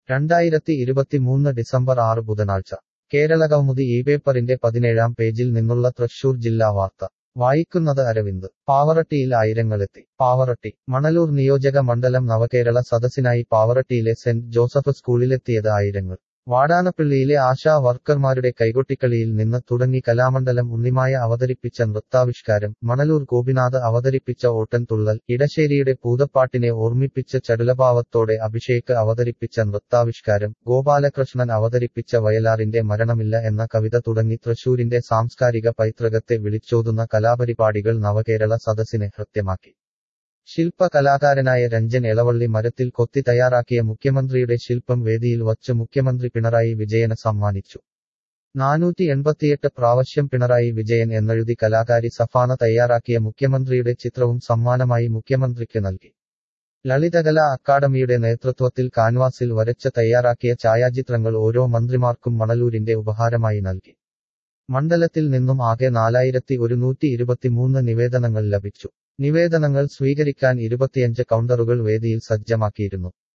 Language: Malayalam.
രണ്ടായിരത്തി ഇരുപത്തിമൂന്ന് ഡിസംബർ ആറ് ബുധനാഴ്ച കേരള കൗമുദി ഈ പേപ്പറിന്റെ പതിനേഴാം പേജിൽ നിന്നുള്ള തൃശൂർ ജില്ലാ വാർത്ത വായിക്കുന്നത് അരവിന്ദ് പാവറട്ടിയിൽ ആയിരങ്ങളെത്തി പാവറട്ടി മണലൂർ നിയോജക മണ്ഡലം നവകേരള സദസ്സിനായി പാവറട്ടിയിലെ സെന്റ് ജോസഫ് സ്കൂളിലെത്തിയത് ആയിരങ്ങൾ വാടാനപ്പള്ളിയിലെ ആശാ വർക്കർമാരുടെ കൈകൊട്ടിക്കളിയിൽ നിന്ന് തുടങ്ങി കലാമണ്ഡലം ഉണ്ണിമായ അവതരിപ്പിച്ച നൃത്താവിഷ്കാരം മണലൂർ ഗോപിനാഥ് അവതരിപ്പിച്ച ഓട്ടൻതുള്ളൽ ഇടശ്ശേരിയുടെ പൂതപ്പാട്ടിനെ ഓർമ്മിപ്പിച്ച ചടുലഭാവത്തോടെ അഭിഷേക് അവതരിപ്പിച്ച നൃത്താവിഷ്കാരം ഗോപാലകൃഷ്ണൻ അവതരിപ്പിച്ച വയലാറിന്റെ മരണമില്ല എന്ന കവിത തുടങ്ങി തൃശൂരിന്റെ സാംസ്കാരിക പൈതൃകത്തെ വിളിച്ചോതുന്ന കലാപരിപാടികൾ നവകേരള സദസ്സിനെ ഹൃദ്യമാക്കി ശില്പകലാകാരനായ രഞ്ജൻ എളവള്ളി മരത്തിൽ കൊത്തി തയ്യാറാക്കിയ മുഖ്യമന്ത്രിയുടെ ശില്പം വേദിയിൽ വച്ച് മുഖ്യമന്ത്രി പിണറായി വിജയന് സമ്മാനിച്ചു നാനൂറ്റി എൺപത്തിയെട്ട് പ്രാവശ്യം പിണറായി വിജയൻ എന്നെഴുതി കലാകാരി സഫാന തയ്യാറാക്കിയ മുഖ്യമന്ത്രിയുടെ ചിത്രവും സമ്മാനമായി മുഖ്യമന്ത്രിക്ക് നൽകി ലളിതകലാ അക്കാദമിയുടെ നേതൃത്വത്തിൽ കാൻവാസിൽ വരച്ച് തയ്യാറാക്കിയ ഛായാചിത്രങ്ങൾ ഓരോ മന്ത്രിമാർക്കും മണലൂരിന്റെ ഉപഹാരമായി നൽകി മണ്ഡലത്തിൽ നിന്നും ആകെ നാലായിരത്തി ഒരുന്നൂറ്റി ഇരുപത്തിമൂന്ന് നിവേദനങ്ങൾ ലഭിച്ചു നിവേദനങ്ങൾ സ്വീകരിക്കാൻ ഇരുപത്തിയഞ്ച് കൗണ്ടറുകൾ വേദിയിൽ സജ്ജമാക്കിയിരുന്നു